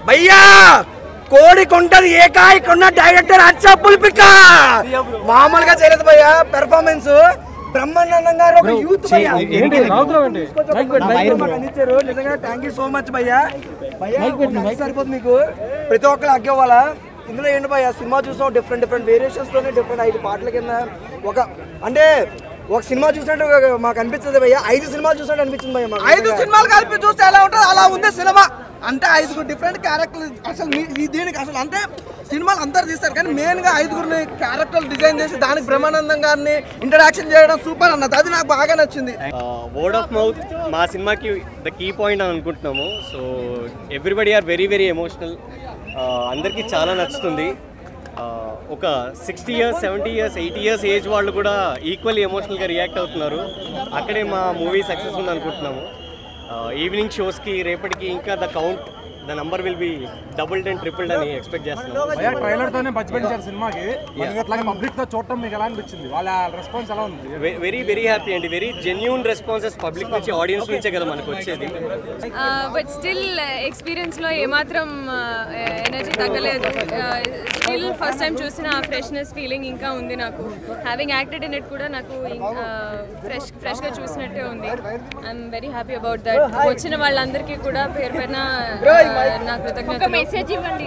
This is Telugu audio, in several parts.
భయ్యా కోడి కొంటది ఏకాయి కొన్న డైరెక్టర్ అచ్చా పుల్పిక మామూలుగా చేయలేదు భయ్యా పెర్ఫార్మెన్స్ బ్రహ్మానందం గారు ఒక యూత్ భయ్యా మాకు అందించారు నిజంగా థ్యాంక్ యూ సో మచ్ భయ్యా భయ్యా ఒక సరిపోతుంది మీకు ప్రతి ఒక్కరు అగ్గేవాళ్ళ ఇందులో ఏంటి భయ్యా సినిమా చూసాం డిఫరెంట్ డిఫరెంట్ వేరియేషన్స్ తోనే డిఫరెంట్ ఐదు పాటల కింద ఒక అంటే ఒక సినిమా చూసినట్టు మాకు అనిపిస్తుంది భయ్యా ఐదు సినిమాలు చూసినట్టు అనిపించింది భయ్యా మాకు ఐదు సినిమాలు కలిపి చూస్తే ఎలా ఉంటుంది అలా ఉంది సినిమా అంటే ఐదుగురు డిఫరెంట్ క్యారెక్టర్ అసలు మీ- ఈ దీనికి అసలు అంటే సినిమాలు అందరు తీస్తారు కానీ మెయిన్ గా ఐదుగురిని క్యారెక్టర్ డిజైన్ చేసి దానికి బ్రహ్మానందం గారిని ఇంటరాక్షన్ చేయడం సూపర్ అన్నది అది నాకు బాగా నచ్చింది వర్డ్ ఆఫ్ మౌత్ మా సినిమాకి ద కీ పాయింట్ అని అనుకుంటున్నాము so everybody are very very emotional అందరికీ చాలా నచ్చుతుంది Uh, ఒక sixty years seventy years eighty years age వాళ్ళు కూడా ఈక్వల్లీ ఎమోషనల్గా రియాక్ట్ అవుతున్నారు అక్కడే మా మూవీ సక్సెస్ఫుల్ అనుకుంటున్నాము ఈవినింగ్ షోస్కి రేపటికి ఇంకా the count the number will be doubled and tripled అని ఎక్స్పెక్ట్ చేస్తున్నాము భయ్యా ట్రైలర్ తోనే బజ్జి పెట్టారు సినిమాకి అట్లాగే పబ్లిక్ తో చూడటం మీకు ఎలా అనిపించింది వాళ్ళ రెస్పాన్స్ ఎలా ఉంది వెరీ వెరీ హ్యాపీ అండి వెరీ జెన్యున్ రెస్పాన్సెస్ పబ్లిక్ నుంచి ఆడియన్స్ నుంచే కదా మనకు వచ్చేది బట్ స్టిల్ ఎక్స్పీరియన్స్లో ఏమాత్రం ఎనర్జీ తగ్గలేదు స్టిల్ ఫస్ట్ టైం చూసిన ఆ ఫ్రెష్నెస్ ఫీలింగ్ ఇంకా ఉంది నాకు హ్యావింగ్ యాక్టెడ్ ఇన్ ఇట్ కూడా నాకు ఫ్రెష్ ఫ్రెష్గా చూసినట్టే ఉంది I'm very happy about that వచ్చిన వాళ్ళందరికీ కూడా పేరు పేరున నా కృతజ్ఞత మెసేజ్ ఇవ్వండి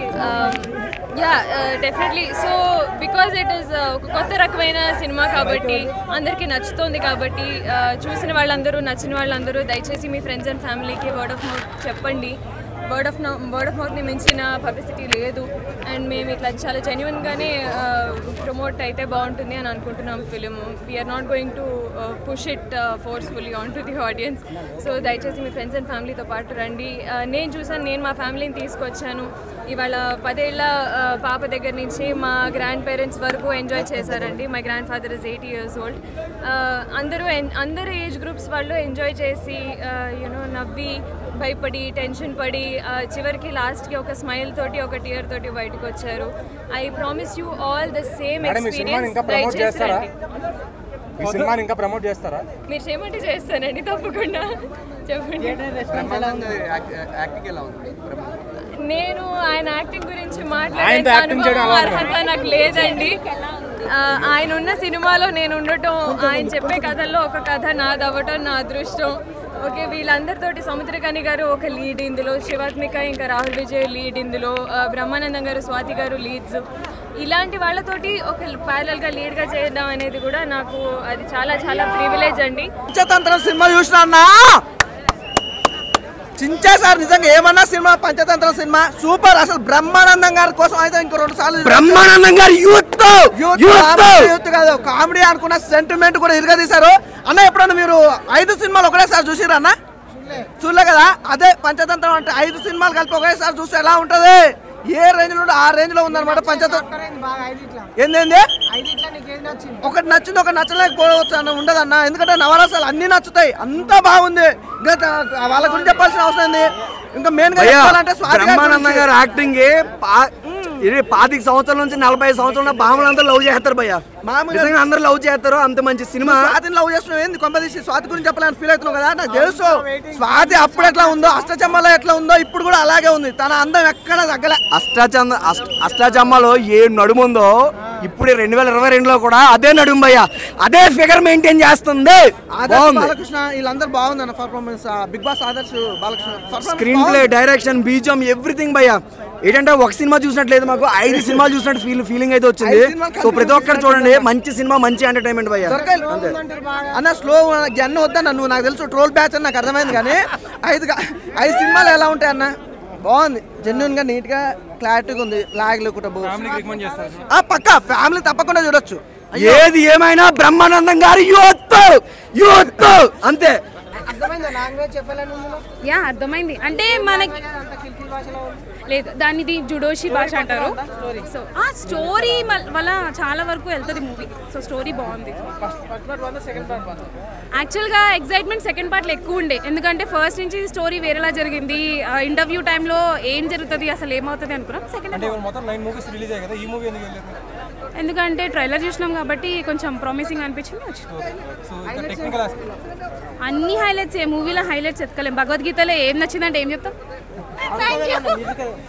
yeah definitely so because it is ఒక కొత్త రకమైన సినిమా కాబట్టి అందరికీ నచ్చుతోంది కాబట్టి ఆ, చూసిన వాళ్ళందరూ నచ్చిన వాళ్ళందరూ దయచేసి మీ ఫ్రెండ్స్ అండ్ ఫ్యామిలీకి వర్డ్ ఆఫ్ మౌత్ చెప్పండి వర్డ్ ఆఫ్ వర్డ్ ఆఫ్ మౌత్ని మించిన పబ్లిసిటీ లేదు అండ్ మేము ఇట్లా చాలా జెన్యున్గానే ప్రమోట్ అయితే బాగుంటుంది అని అనుకుంటున్నాం film we're not going to push it forcefully on to the audience so దయచేసి మీ ఫ్రెండ్స్ అండ్ ఫ్యామిలీతో పాటు రండి ఆ, నేను చూసాను నేను మా ఫ్యామిలీని తీసుకొచ్చాను ఇవాళ పదేళ్ల ఆ, పాప దగ్గర నుంచి మా గ్రాండ్ పేరెంట్స్ వరకు ఎంజాయ్ చేశారండి my grand father is eighty years old అందరూ en- అందరు ఏజ్ గ్రూప్స్ వాళ్ళు ఎంజాయ్ చేసి యూనో నవ్వి భయపడి టెన్షన్ పడి ఆ, చివరికి లాస్ట్కి ఒక స్మైల్ తోటి ఒక టియర్ తోటి బయటకు వచ్చారు I promise you all the same madam ఈ సినిమాని ఎక్స్పీరియన్స్ ఇంకా ప్రమోట్ దయచేసి చేస్తారా రండి ఈ సినిమాని ఇంకా ప్రమోట్ చేస్తారా మీరు చేయమంటే చేస్తానండి తప్పకుండా చెప్పండి నేను ఆయన యాక్టింగ్ గురించి మాట్లాడే ఆయనతో యాక్టింగ్ చేయడం అనుభవం, ఎలా ఉంది? అర్హత నాకు లేదండి ఆ, ఆయన ఉన్న సినిమాలో నేను ఉండటం ఆయన చెప్పే కథల్లో ఒక కథ నాది అవ్వటం నా అదృష్టం ఓకే వీళ్ళందరితోటి సముద్రకని గారు ఒక లీడ్ ఇందులో శివాత్మిక ఇంకా రాహుల్ విజయ్ లీడ్ ఇందులో ఆ, బ్రహ్మానందం గారు స్వాతి గారు లీడ్స్ ఇలాంటి వాళ్ళతోటి ఒక ప్యారల్గా లీడ్గా చేయడం అనేది కూడా నాకు అది చాలా చాలా ప్రివిలేజ్ అండి పంచతంత్రం సినిమా చూసిన అన్నా చించేశారు నిజంగా ఏమన్నా సినిమా పంచతంత్రం సినిమా సూపర్ అసలు బ్రహ్మానందం గారి కోసం అయితే ఇంకో రెండు సార్లు Brahmanandam garu youth youth youth comedy youth కాదు కామెడీ అనుకున్న సెంటిమెంట్ కూడా ఇరుగా తీశారు అన్న ఎప్పుడన్నా మీరు ఐదు సినిమాలు ఒకటేసారి చూసిరా అన్న చూడలే కదా అదే పంచతంత్రం అంటే ఐదు సినిమాలు కలిపి ఒకేసారి చూస్తే ఎలా ఉంటది ఏ రేంజ్ లో ఉంటే ఆ రేంజ్ లో ఉందన్నమాట పంచతంత్రం ఏందేంది ఒకటి నచ్చింది ఒకటి నచ్చలేకపోవచ్చు అన్న ఉండదన్న ఎందుకంటే నవరసాలు అన్ని నచ్చుతాయి అంతా బాగుంది ఇంకా త- వాళ్ళ గురించి చెప్పాల్సిన అవసరం ఏంది ఇంకా మెయిన్ గా భయ్యా, చెప్పాలంటే స్వాతి గారి బ్రహ్మానందం గురించి. గారు యాక్టింగ్ ఇది పాతిక సంవత్సరాల నుంచి నలభై సంవత్సరాల భామలు అందరూ లవ్ చేస్తారు భయ్య మామూలుగా- నిజంగా అందరూ లవ్ చేస్తారు అంత మంచి సినిమా స్వాతిని లవ్ చేస్తున్నావు ఏంది కొంపదీసి స్వాతి గురించి చెప్పాలని ఫీల్ అవుతున్నావు కదా నాకు తెలుసు స్వాతి అప్పుడు ఎట్లా ఉందో అష్టచమ్మలో ఎట్లా ఉందో ఇప్పుడు కూడా అలాగే ఉంది తన అందం ఎక్కడ తగ్గలే అష్టాచంద అష్ట- అష్టాచమ్మలో ఏ నడుము ఉందో ఇప్పుడు రెండు వేల ఇరవై రెండులో కూడా అదే నడుము భయ్య అదే ఫిగర్ మెయింటైన్ చేస్తుంది ఆదర్శ్ బాగుంది బాలకృష్ణ వీళ్ళందరూ బాగుంది అన్న performance big boss Adarsh Balakrishna performance screen play బాగుంది. డైరెక్షన్ బీజం ఎవ్రీథింగ్ భయ్య ఏంటంటే ఒక సినిమా చూసినట్లేదు మాకు ఐదు సినిమాలు చూసినట్టు ఫీల్ ఫీలింగ్ అయితే వచ్చింది ఐదు సినిమాలు సో ప్రతి ఒక్కరు కలిపి చూడండి మంచి సినిమా మంచి ఎంటర్టైన్మెంట్ భయ్య దొరకాయి. అన్న స్లో జన్న వద్దన్న నువ్వు నాకు తెలుసు ట్రోల్ బ్యాచ్ అని నాకు అర్థమైంది కానీ ఐదు గా- ఐదు సినిమాలు ఎలా ఉంటాయి అన్న బాగుంది జెన్యున్ గా నీట్ గా క్లారిటీగా ఉంది లాగ్ లేకుండా రికమెండ్ చేస్తారు ఆ పక్క ఫ్యామిలీ తప్పకుండా చూడొచ్చు ఏది ఏమైనా బ్రహ్మానందం గారి యూత్ యూత్ అంతే యా అర్థమైంది అంటే మనకి లేదు దానిది జుడోషి భాష అంటారు సో ఆ స్టోరీ వల్ల చాలా వరకు వెళ్తుంది మూవీ సో స్టోరీ బాగుంది యాక్చువల్గా ఎగ్జైట్మెంట్ సెకండ్ పార్ట్లో ఎక్కువ ఉండే ఎందుకంటే ఫస్ట్ నుంచి స్టోరీ వేరేలా జరిగింది ఇంటర్వ్యూ టైంలో ఏం జరుగుతుంది అసలు ఏమవుతుంది అనుకున్నాం సెకండ్ అంటే ఇవాళ మొత్తం నైన్ మూవీస్ రిలీజ్ అయ్యాయి కదా ఈ మూవీ ఎందుకు వెళ్ళలేదు ఎందుకంటే ట్రైలర్ చూసినాం కాబట్టి కొంచెం ప్రామిసింగ్ అనిపించింది వచ్చింది సో ఇంకా టెక్నికల్ అన్ని హైలైట్స్ ఏ మూవీలో హైలైట్స్ ఎత్తుకోలేం భగవద్గీతలో ఏం నచ్చిందంటే ఏం చెప్తాం